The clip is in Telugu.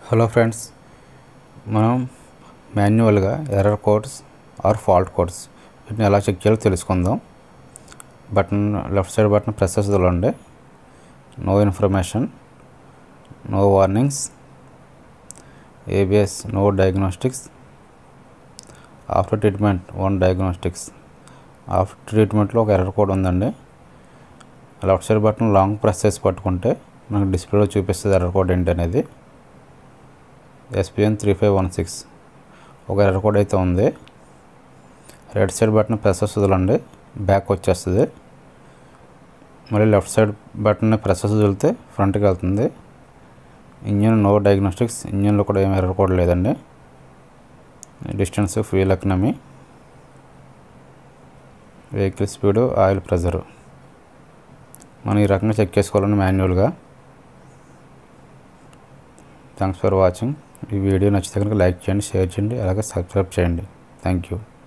హలో ఫ్రెండ్స్ మనం మాన్యువల్గా error codes or fault codes వీటిని ఎలా చెక్ చేయాలో తెలుసుకుందాం button left side button press చేసేదండి no information no warnings ABS no diagnostics after treatment one diagnostics after ట్రీట్మెంట్లో ఒక ఎర్రర్ కోడ్ ఉందండి left side button long press చేసి పట్టుకుంటే మనకు డిస్ప్లేలో చూపిస్తుంది ఎర్రర్ కోడ్ ఏంటి అనేది SPN three five one six ఒక ఎర్రర్ కోడ్ అయితే ఉంది రైట్ సైడ్ బటన్ ప్రెస్ వస్తుందండి బ్యాక్ వచ్చేస్తుంది మళ్ళీ లెఫ్ట్ సైడ్ బటన్ ప్రెస్ వదిలితే ఫ్రంట్కి వెళ్తుంది ఇంజిన్ నో డయాగ్నోస్టిక్స్ ఇంజిన్లో కూడా ఏం ఎర్రర్ కోడ్ లేదండి distance fuel economy vehicle speed oil pressure మనం ఈ రకంగా చెక్ చేసుకోవాలండి మాన్యువల్గా థ్యాంక్స్ ఫర్ వాచింగ్ ఈ వీడియో నచ్చితే కనుక లైక్ చేయండి షేర్ చేయండి అలాగే సబ్స్క్రైబ్ చేయండి థ్యాంక్ యూ